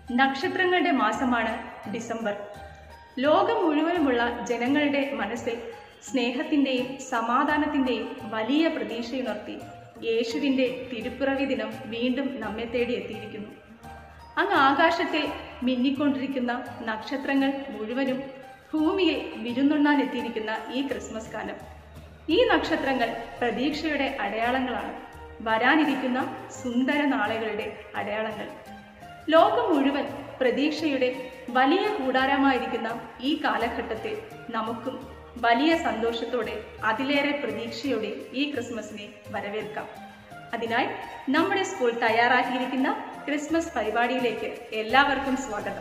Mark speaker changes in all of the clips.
Speaker 1: നക്ഷത്രങ്ങളുടെ മാസമാണ് ഡിസംബർ ലോകം മുഴുവനുമുള്ള ജനങ്ങളുടെ മനസ്സിൽ സ്നേഹത്തിൻ്റെയും സമാധാനത്തിൻ്റെയും വലിയ പ്രതീക്ഷയുണർത്തി യേശുവിൻ്റെ തിരുപ്പിറവി ദിനം വീണ്ടും നമ്മെ തേടി എത്തിയിരിക്കുന്നു അങ്ങ് ആകാശത്തിൽ മിന്നിക്കൊണ്ടിരിക്കുന്ന നക്ഷത്രങ്ങൾ മുഴുവനും ഭൂമിയിൽ വിരുന്നുണ്ണാൻ എത്തിയിരിക്കുന്ന ഈ ക്രിസ്മസ് കാലം ഈ നക്ഷത്രങ്ങൾ പ്രതീക്ഷയുടെ അടയാളങ്ങളാണ് വരാനിരിക്കുന്ന സുന്ദര നാളുകളുടെ അടയാളങ്ങൾ ലോകം മുഴുവൻ പ്രതീക്ഷയുടെ വലിയ കൂടാരമായിരിക്കുന്ന ഈ കാലഘട്ടത്തിൽ നമുക്കും വലിയ സന്തോഷത്തോടെ അതിലേറെ പ്രതീക്ഷയോടെ ഈ ക്രിസ്മസിനെ വരവേൽക്കാം അതിനായി നമ്മുടെ സ്കൂൾ തയ്യാറാക്കിയിരിക്കുന്ന ക്രിസ്മസ് പരിപാടിയിലേക്ക് എല്ലാവർക്കും സ്വാഗതം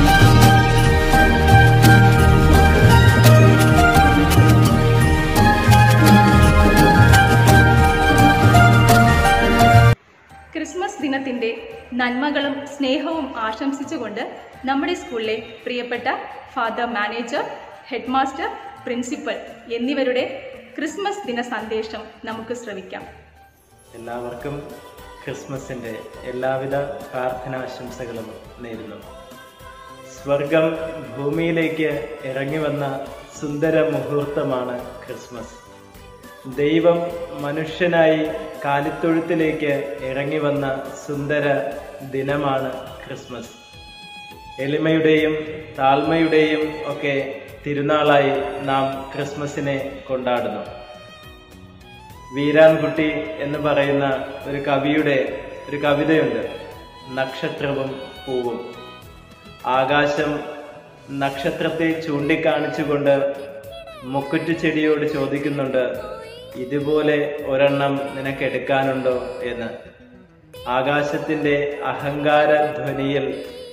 Speaker 1: ക്രിസ്മസ് ദിനത്തിന്റെ നന്മകളും സ്നേഹവും ആശംസിച്ചുകൊണ്ട് നമ്മുടെ സ്കൂളിലെ പ്രിയപ്പെട്ട father manager headmaster principal എന്നിവരുടെ ക്രിസ്മസ് ദിന സന്ദേശം നമുക്ക് ശ്രവിക്കാം
Speaker 2: എല്ലാവർക്കും ക്രിസ്മസിൻ്റെ എല്ലാവിധ പ്രാർത്ഥനാശംസകളും നേരുന്നു സ്വർഗം ഭൂമിയിലേക്ക് ഇറങ്ങി വന്ന സുന്ദര മുഹൂർത്തമാണ് ക്രിസ്മസ് ദൈവം മനുഷ്യനായി കാലിത്തൊഴുത്തിലേക്ക് ഇറങ്ങി വന്ന സുന്ദര ദിനമാണ് ക്രിസ്മസ് എളിമയുടെയും താഴ്മയുടെയും ഒക്കെ തിരുനാളായി നാം ക്രിസ്മസിനെ കൊണ്ടാടുന്നു വീരാൻകുട്ടി എന്ന് പറയുന്ന ഒരു കവിയുടെ ഒരു കവിതയുണ്ട് നക്ഷത്രവും പൂവും ആകാശം നക്ഷത്രത്തെ ചൂണ്ടിക്കാണിച്ചുകൊണ്ട് മുക്കുറ്റു ചെടിയോട് ചോദിക്കുന്നുണ്ട് ഇതുപോലെ ഒരെണ്ണം നിനക്ക് എടുക്കാനുണ്ടോ എന്ന് ആകാശത്തിന്റെ അഹങ്കാര ധ്വനിയിൽ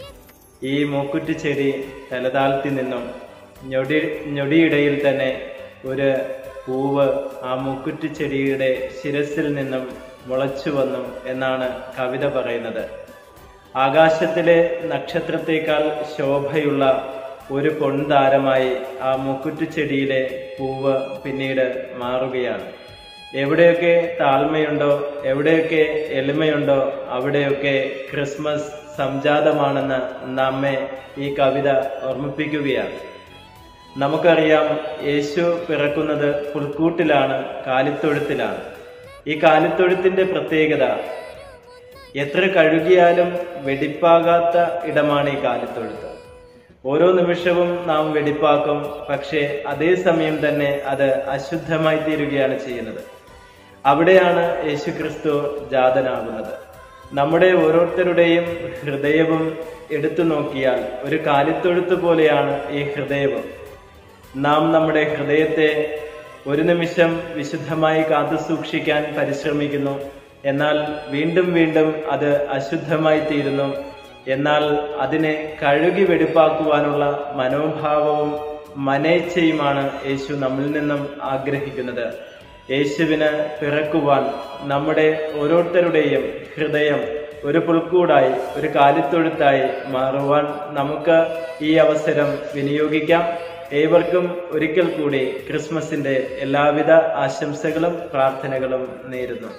Speaker 2: ഈ മൂക്കുറ്റി ചെടി തലതാഴ്ത്തി നിന്നും ഞൊടി ഞൊടിയിടയിൽ തന്നെ ഒരു പൂവ് ആ മൂക്കുറ്റി ചെടിയുടെ ശിരസിൽ നിന്നും മുളച്ചു വന്നു എന്നാണ് കവിത പറയുന്നത് ആകാശത്തിലെ നക്ഷത്രത്തേക്കാൾ ശോഭയുള്ള ഒരു പൊൻതാരമായി ആ മുക്കുറ്റു ചെടിയിലെ പൂവ് പിന്നീട് മാറുകയാണ് എവിടെയൊക്കെ താഴ്മയുണ്ടോ എവിടെയൊക്കെ എളിമയുണ്ടോ അവിടെയൊക്കെ ക്രിസ്മസ് സംജാതമാണെന്ന് നമ്മെ ഈ കവിത ഓർമ്മിപ്പിക്കുകയാണ് നമുക്കറിയാം യേശു പിറക്കുന്നത് പുൽക്കൂട്ടിലാണ് കാലിത്തൊഴുത്തിലാണ് ഈ കാലിത്തൊഴുത്തിന്റെ പ്രത്യേകത എത്ര കഴുകിയാലും വെടിപ്പാകാത്ത ഇടമാണ് ഈ കാലിത്തൊഴുത്ത് ഓരോ നിമിഷവും നാം വെടിപ്പാക്കും പക്ഷേ അതേസമയം തന്നെ അത് അശുദ്ധമായി തീരുകയാണ് ചെയ്യുന്നത് അവിടെയാണ് യേശുക്രിസ്തു ജാതനാകുന്നത് നമ്മുടെ ഓരോരുത്തരുടെയും ഹൃദയവും എടുത്തു നോക്കിയാൽ ഒരു കാലിത്തൊഴുത്ത് പോലെയാണ് ഈ ഹൃദയവും നാം നമ്മുടെ ഹൃദയത്തെ ഒരു നിമിഷം വിശുദ്ധമായി കാത്തു സൂക്ഷിക്കാൻ പരിശ്രമിക്കുന്നു എന്നാൽ വീണ്ടും വീണ്ടും അത് അശുദ്ധമായി തീരുന്നു എന്നാൽ അതിനെ കഴുകി വെടിപ്പാക്കുവാനുള്ള മനോഭാവവും മനേച്ഛയുമാണ് യേശു നമ്മിൽ നിന്നും ആഗ്രഹിക്കുന്നത് യേശുവിന് പിറക്കുവാൻ നമ്മുടെ ഓരോരുത്തരുടെയും ഹൃദയം ഒരു പുൽക്കൂടായി ഒരു കാലിത്തൊഴുത്തായി മാറുവാൻ നമുക്ക് ഈ അവസരം വിനിയോഗിക്കാം ഏവർക്കും ഒരിക്കൽ കൂടി ക്രിസ്മസിന്റെ എല്ലാവിധ ആശംസകളും പ്രാർത്ഥനകളും നേരുന്നു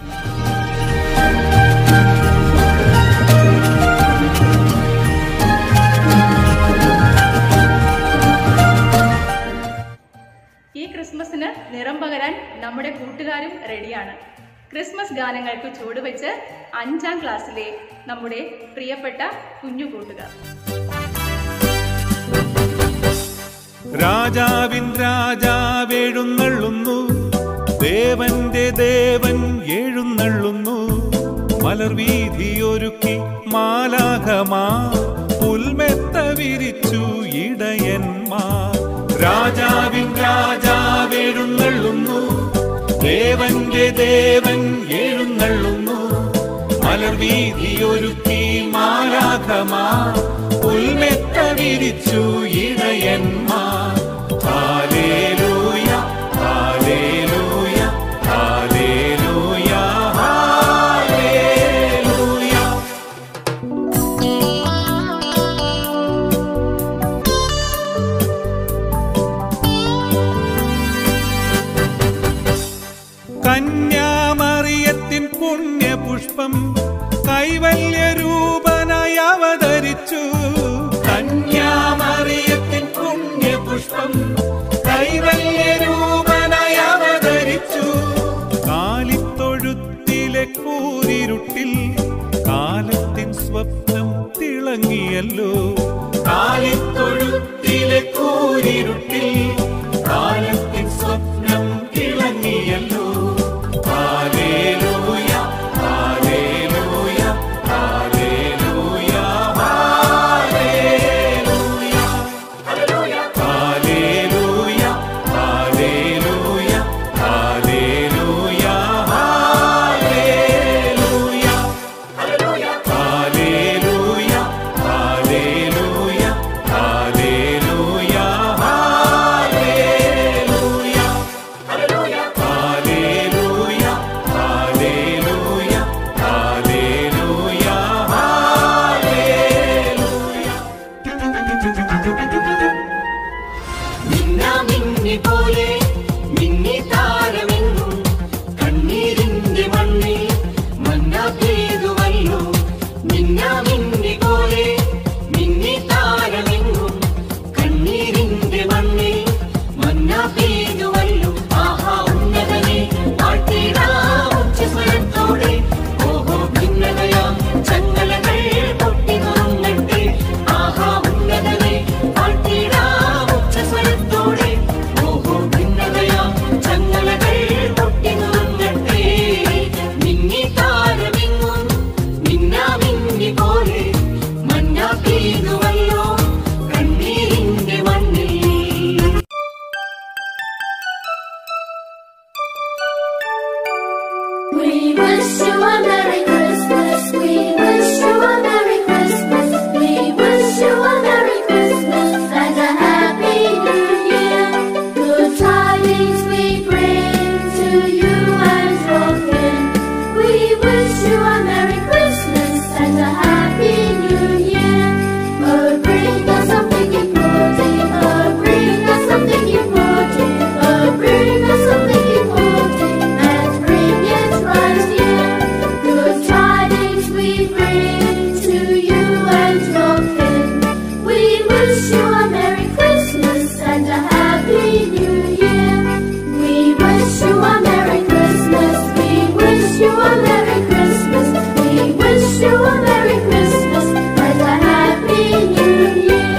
Speaker 1: ഈ ക്രിസ്മസിന് നിറം പകരാൻ നമ്മുടെ കൂട്ടുകാരും റെഡിയാണ് ക്രിസ്മസ് ഗാനങ്ങൾക്ക് ചുവടുവെച്ച് അഞ്ചാം ക്ലാസ്സിലെ നമ്മുടെ പ്രിയപ്പെട്ട കുഞ്ഞു കൂട്ടുകാർ
Speaker 3: രാജാവിൻ രാജാവെഴുന്നള്ളുന്നു ദേവന്റെ ദേവൻ എഴുന്നള്ളുന്നു മലർവീതിയൊരുക്കി മാലാഖമാ പുൽമെത്ത വിരിച്ചു ഇടയന്മാർ രാജാവിൻ രാജാവെഴുന്നള്ളുന്നു ദേവന്റെ ദേവൻ എഴുന്നള്ളുന്നു മലർവീതിയൊരുക്കി മാലാഖമാ പുൽമെത്ത വിരിച്ചു ഇടയന്മാർ ഹാലേലൂയ ഹാലേലൂയ ഹാലേലൂയ ഹാലേലൂയ കന്യാമറിയത്തിൻ പുണ്യപുഷ്പം കൈവല്യരൂപനായി അവതരിച്ച മിന്നി പോലെ മിന്നി താരമെങ്ങും കണ്ണീരിന്റെ മണ്ണിൽ മന്ന പെയ്തുവല്ലോ മിന്ന മിന്നി പോലെ മിന്നി താരമെങ്ങും കണ്ണീരിന്റെ മണ്ണിൽ മന്ന പെയ്തുവല്ലോ ആഹാ ഉന്നതനെ വാഴ്ത്തിടാം ഉച്ചസ്വരത്തോടെ ഓഹോ ഭിന്നതയാം ചങ്ങലകൾ പൊട്ടി നുറങ്ങട്ടെ ആഹാ ഉന്നതനെ വാഴ്ത്തിടാം ഉച്ചസ്വരത്തോടെ ഓഹോ ഭിന്നതയാം ചങ്ങലകൾ പൊട്ടി നുറങ്ങട്ടെ മിന്നി താരമെങ്ങും മിന്ന മിന്നി പോലെ മഞ്ഞ പെയ്തുവല്ലോ കണ്ണീരിന്റെ മണ്ണിൽ
Speaker 4: We wish you a Merry Christmas. We wish you a Merry Christmas. We wish you a Merry Christmas and a Happy New Year. Good tidings we bring to you and your kin. We wish you a Merry Christmas and a Happy New Year. Oh, bring us something important. Oh, bring us something important. Oh, bring us something important and bring it right here. Good tidings we bring to you and your kin. We wish you a Merry Christmas and a Happy New Year. We wish you a Merry Christmas. We wish you a Merry Christmas. We wish you a Merry Christmas and a Happy New Year.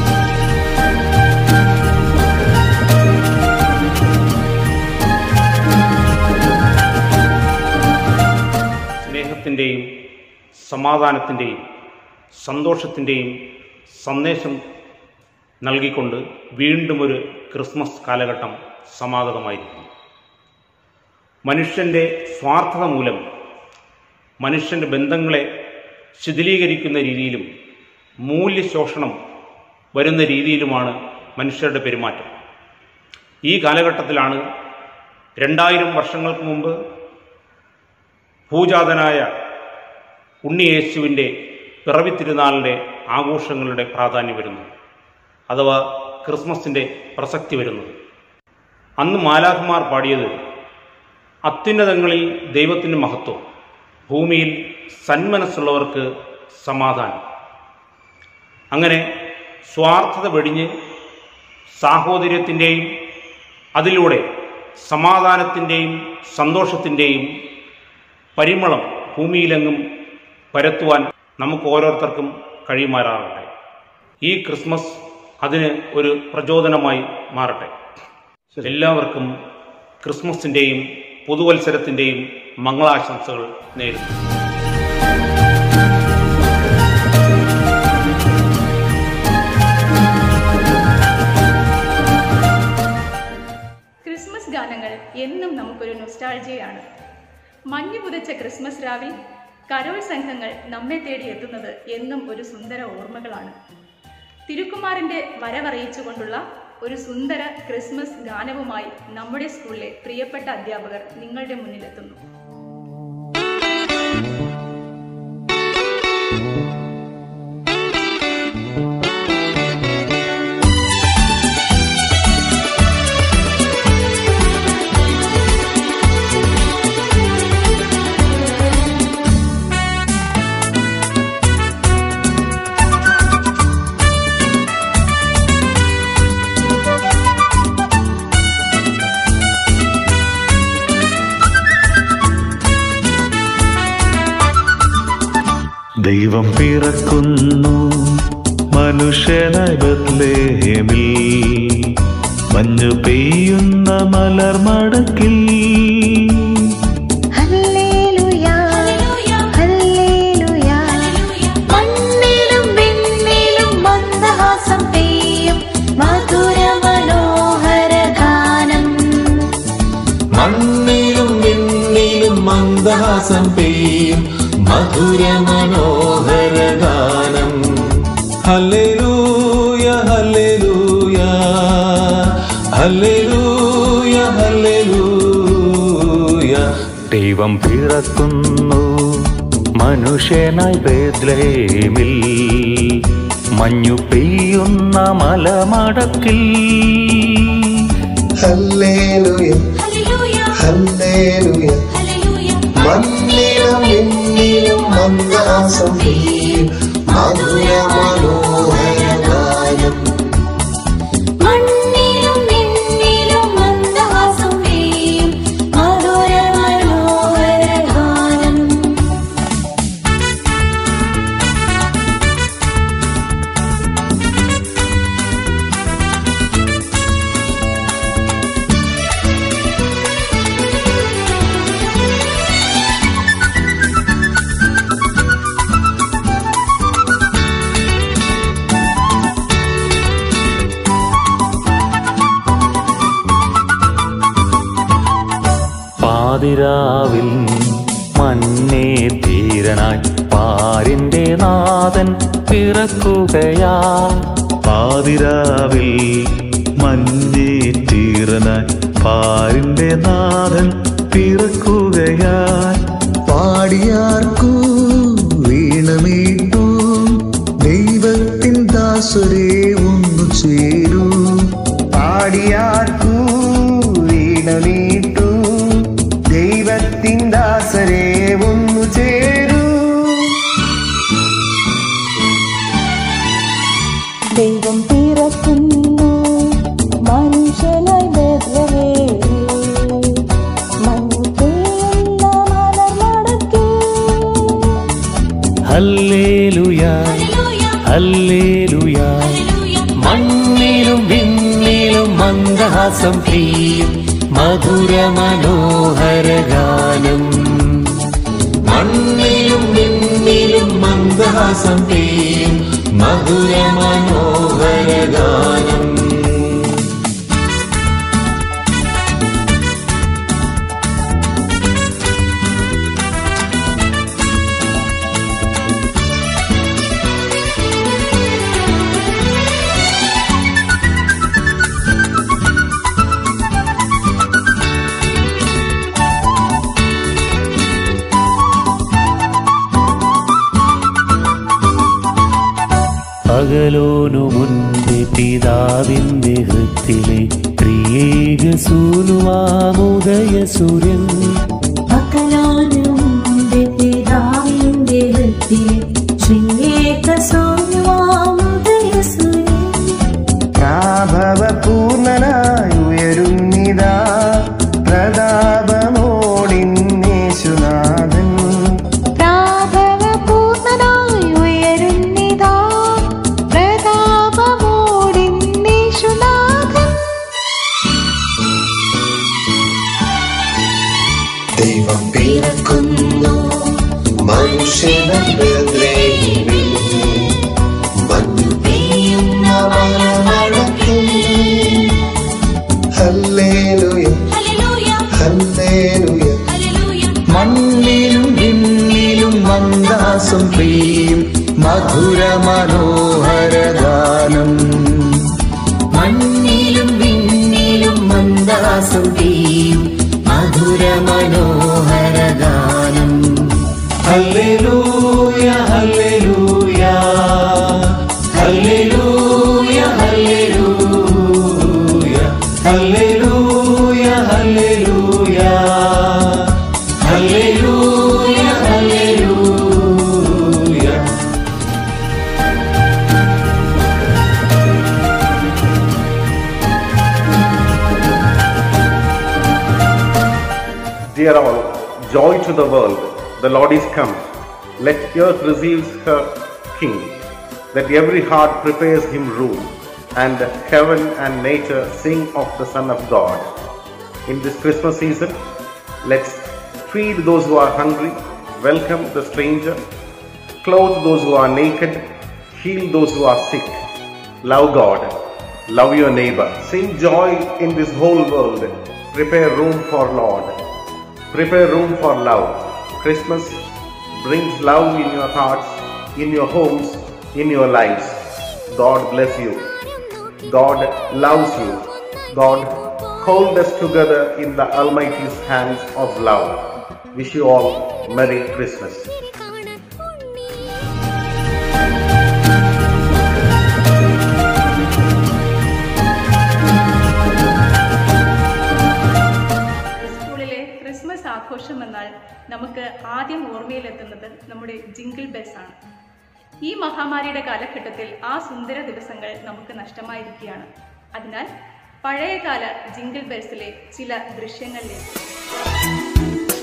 Speaker 5: സ്നേഹത്തിൻ്റെയും സമാധാനത്തിൻ്റെയും സന്തോഷത്തിൻ്റെയും സന്ദേശം നൽകിക്കൊണ്ട് വീണ്ടും ഒരു Christmas കാലഘട്ടം സമാഗതമായിരിക്കുന്നു മനുഷ്യൻ്റെ സ്വാർത്ഥത മൂലം മനുഷ്യൻ്റെ ബന്ധങ്ങളെ ശിഥിലീകരിക്കുന്ന രീതിയിലും മൂല്യശോഷണം വരുന്ന രീതിയിലുമാണ് മനുഷ്യരുടെ പെരുമാറ്റം ഈ കാലഘട്ടത്തിലാണ് രണ്ടായിരം വർഷങ്ങൾക്ക് മുമ്പ് ഭൂജാതനായ ഉണ്ണിയേശുവിൻ്റെ പിറവി തിരുനാളിൻ്റെ ആഘോഷങ്ങളുടെ പ്രാധാന്യം വരുന്നു അഥവാ ക്രിസ്മസിൻ്റെ പ്രസക്തി വരുന്നത് അന്ന് മാലാഖമാർ പാടിയത് അത്യുന്നതങ്ങളിൽ ദൈവത്തിൻ്റെ മഹത്വം ഭൂമിയിൽ സന്മനസ്സുള്ളവർക്ക് സമാധാനം അങ്ങനെ സ്വാർത്ഥത വെടിഞ്ഞ് സാഹോദര്യത്തിൻ്റെയും അതിലൂടെ സമാധാനത്തിൻ്റെയും സന്തോഷത്തിൻ്റെയും പരിമളം ഭൂമിയിലെങ്ങും പരത്തുവാൻ നമുക്ക് ഓരോരുത്തർക്കും കഴിയുമാറാകട്ടെ ഈ ക്രിസ്മസ് അതിന് ഒരു പ്രചോദനമായി മാറട്ടെ എല്ലാവർക്കും ക്രിസ്മസിൻ്റെയും പുതുവത്സരത്തിൻ്റെയും മംഗളാശംസകൾ നേരുന്നു
Speaker 1: ക്രിസ്മസ് ഗാനങ്ങൾ എന്നും നമുക്കൊരു നൊസ്റ്റാൾജിയാണ് മഞ്ഞു പുതച്ച ക്രിസ്മസ് രാവിൽ കരോൾ സംഘങ്ങൾ നമ്മെ തേടി എത്തുന്നത് എന്നും ഒരു സുന്ദര ഓർമ്മകളാണ് തിരുക്കുമാറിന്റെ വരവറിയിച്ചുകൊണ്ടുള്ള ഒരു സുന്ദര ക്രിസ്മസ് ഗാനവുമായി നമ്മുടെ സ്കൂളിലെ പ്രിയപ്പെട്ട അധ്യാപകർ നിങ്ങളുടെ മുന്നിലെത്തുന്നു
Speaker 3: ദൈവം പിറക്കുന്നു മനുഷ്യനായി ബത്ലേഹേമിൽ മഞ്ഞു പെയ്യുന്ന മലർമടക്കിൽ
Speaker 4: ഹല്ലേലൂയാ ഹല്ലേലൂയാ മണ്ണിലും വിണ്ണിലും മന്ദഹാസം പെയ്യും മധുര മനോഹര ഗാനം
Speaker 3: മണ്ണിലും വിണ്ണിലും മന്ദഹാസം പെയ്യും മധുര മനോഹര ഗാനം ഹല്ലേലൂയ ഹല്ലേലൂയ ഹല്ലേലൂയ ഹല്ലേലൂയ ദൈവം പിറക്കുന്നു മനുഷ്യനായി ബേദ്ലേമിൽ മഞ്ഞു പെയ്യുന്ന മലമടക്കിൽ
Speaker 6: ഹല്ലേലൂയ
Speaker 4: Hallelujah,
Speaker 6: ഹല്ലേലൂയ
Speaker 4: hallelujah.
Speaker 6: മണ്ണിലും വിണ്ണിലും മന്ദാസം പെയ്യും മധുര മനോഹര ഗാനം
Speaker 4: മണ്ണിലും വിണ്ണിലും മന്ദഹാസം പെയ്യും മധുര മനോഹര ഗാനം
Speaker 3: പാതിരാവിൽ മണ്ണേ തീരനായി പാരിന്റെ നാഥൻ പിറക്കുകയാ
Speaker 7: പാതിരാവിൽ മഞ്ഞേ തീരനായി പാരിന്റെ നാഥൻ പിറക്കുകയായി
Speaker 6: പാടിയാർക്കൂ വീണമീട്ടു ദൈവത്തിൻ ദാസരെ ഒന്നു ചേരൂ പാടിയാർക്കൂ വീണമീട്ടു ദൈവത്തിൻ ദാസരെ ഒന്നു ചേരൂ
Speaker 8: ദൈവം പിറക്കുന്നു മനുഷ്യനായി ബേത്ലഹേമിൽ. മഞ്ഞു പെയ്യുന്ന മലർമടക്കിൽ.
Speaker 3: Hallelujah
Speaker 4: Hallelujah,
Speaker 3: hallelujah
Speaker 4: hallelujah.
Speaker 3: മണ്ണിലും വിണ്ണിലും മന്ദഹാസം പ്രിയും മധുര മനോഹര ഗാനം
Speaker 6: മണ്ണിലും വിണ്ണിലും മന്ദഹാസം പെയ്യും മധുര മനോഹര ഗാനം
Speaker 3: പകലോനു മുൻപ് പിതാവിന്റെ ഹൃത്തിലെ ത്രിയേക സൂനുവാമുദയ സൂര്യൻ
Speaker 8: പകലോനും മുമ്പേ പിതാവിന്റെ ഹൃത്തിലെ ശ്രീയേകസൂര്യവാമുദയസൂര്യൻ.
Speaker 6: പ്രാഭവ പൂർണ്ണനായി ഉയരുന്നിതാ പ്രതാപമോടിന്നേശുനാഥൻ
Speaker 8: പ്രാഭവപൂർണ്ണനായി ഉയരുന്നിതാ പ്രതാപമോടിന്നീശുനാഥൻ.
Speaker 6: ദൈവം പിറക്കുന്നു മനുഷ്യനായി ബേത്ലഹേമിൽ. മഞ്ഞു പെയ്യുന്ന മലമടക്കിൽ. Hallelujah
Speaker 4: Hallelujah,
Speaker 6: hallelujah
Speaker 4: hallelujah.
Speaker 6: മണ്ണിലും വിണ്ണിലും മന്ദാസം പെയ്യും മധുര മനോഹര ഗാനം മണ്ണിലും വിണ്ണിലും മന്ദാസം പെയ്യും മധുര മനോഹര ഗാനം hallelujah hallelujah hallelujah hallelujah hallelujah hallelujah hallelujah hallelujah
Speaker 9: Dear all, joy to the world, the Lord is come. Let earth receive her King. Let every heart prepares him room, and heaven and nature sing of the Son of God. In this Christmas season, let's feed those who are hungry, welcome the stranger, clothe those who are naked, heal those who are sick, love God, love your neighbor, sing joy in this whole world, prepare room for Lord. Prepare room for love. Christmas brings love in your hearts, in your homes, in your lives. God bless you. God loves you. God hold us together in the Almighty's hands of love. Wish you all Merry Christmas.
Speaker 1: വന്നാൽ നമുക്ക് ആദ്യം ഓർമ്മയിലെത്തുന്നത് നമ്മുടെ jingle bells ആണ് ഈ മഹാമാരിയുടെ കാലഘട്ടത്തിൽ ആ സുന്ദര ദിവസങ്ങൾ നമുക്ക് നഷ്ടമായിരിക്കുകയാണ് അതിനാൽ പഴയകാല ജിങ്കിൾ ബെൽസിലെ ചില ദൃശ്യങ്ങളിലേക്ക്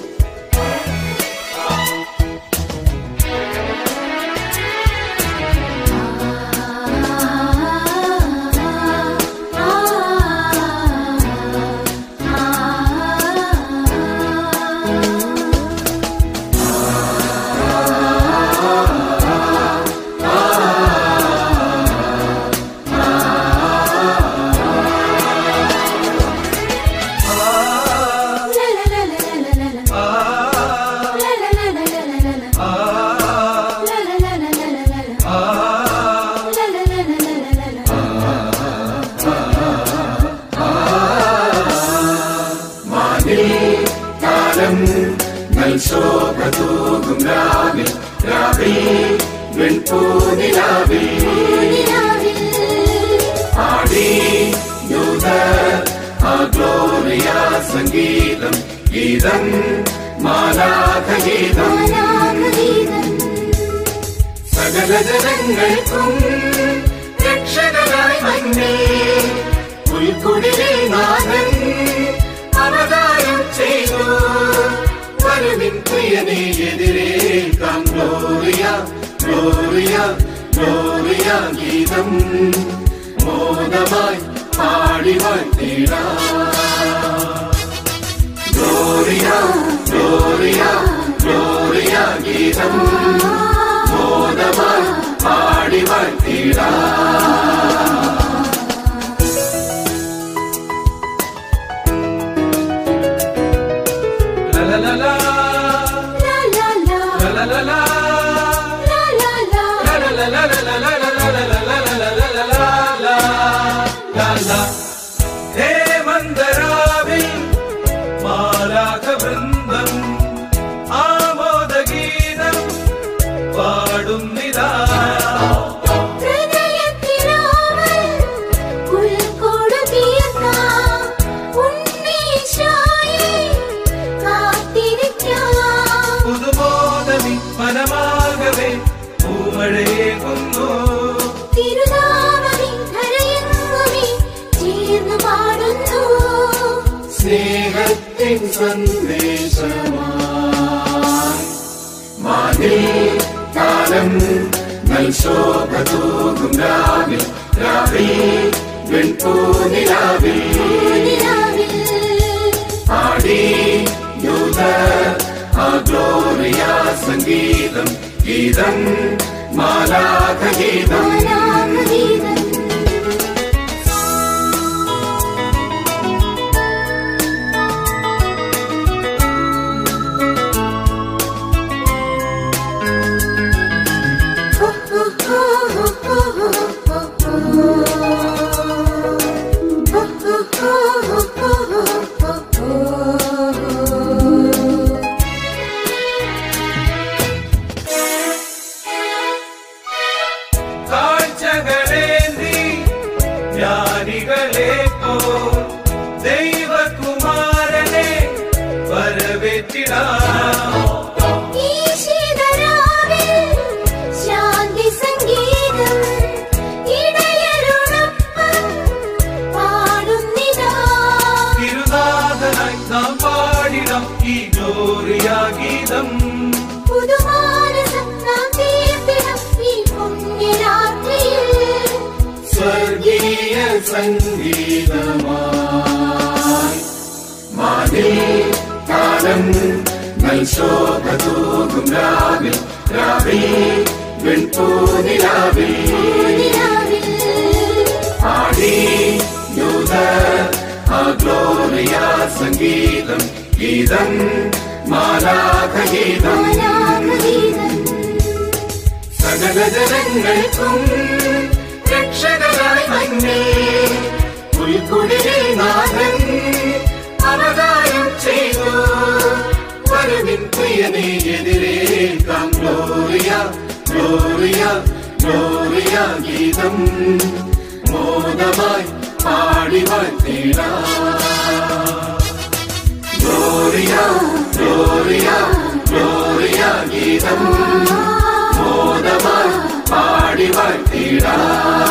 Speaker 6: സകല ജനങ്ങൾക്കും രക്ഷകനായി മഞ്ഞേ പുൽക്കുടിലെ നാഥൻ അവതാരം ചെയ്തു വരുവിൻ പ്രിയനെ എതിരേൽക്കാം ഗ്ലോറിയ ഗ്ലോറിയ ഗ്ലോറിയ ഗീതം മോദമായി പാടി വാഴ്ത്തിടാ ഗ്ലോറിയ ഗ്ലോറിയ ഗ്ലോറിയ ഗീതം മോദമായി പാടി വാഴ്ത്തിടാ
Speaker 10: ഹേമന്തരാവിൽ മാലാഖവൃന്ദം ആമോദഗീതം പാടുന്നിതാ പുതുബോധമി മനമാകവേ പൂമഴയേകുന്നു
Speaker 6: സ്നേഹത്തിൻ സന്ദേശമായി മാനിൽ കാലം നൽശോഭ തൂകും രാവിൽ രാവിൽ വെൺപൂനിലാവിൽ പാടി യൂത ആ ഗ്ലോറിയ സംഗീതം ഗീതം മാലാഖ ഗീതം
Speaker 10: കാഴ്ചകളേന്തി ജ്ഞാനികളെ പോ ദൈവകുമാരനെ വരവേറ്റിടാം
Speaker 4: ശാന്തി സംഗീതം ഇടയരോടൊപ്പം പാടുന്നിതാ
Speaker 10: തിരുനാഥനായി നാം പാടിടാം ഈ ഗ്ലോറിയ ഗീതം
Speaker 4: പുതുമാനസം നാം തീർത്തിടം ഈ പുണ്യരാത്രിയിൽ
Speaker 6: സ്വർഗീയ സംഗീതമായി മാനിൽ കാലം നൽശോഭ തൂകും രാവിൽ രാവിൽ വെൺപൂനിലാവിൽ പാടി യൂത ആ ഗ്ലോറിയ സംഗീതം ഗീതം മാലാഖ ഗീതം സകല ജനങ്ങൾക്കും രക്ഷകനായി മഞ്ഞേ പുൽക്കുടിലെ നാഥൻ അവതാരം ചെയ്തു വരുവിൻ പ്രിയനെ എതിരേൽക്കാം ഗ്ലോറിയ ഗ്ലോറിയ ഗ്ലോറിയ ഗീതം മോദമായി പാടി വാഴ്ത്തിടാ ഗ്ലോറിയ ഗ്ലോറിയ ഗ്ലോറിയ ഗ്ലോറിയ ഗീതം മോദമായി പാടി വാഴ്ത്തിടാം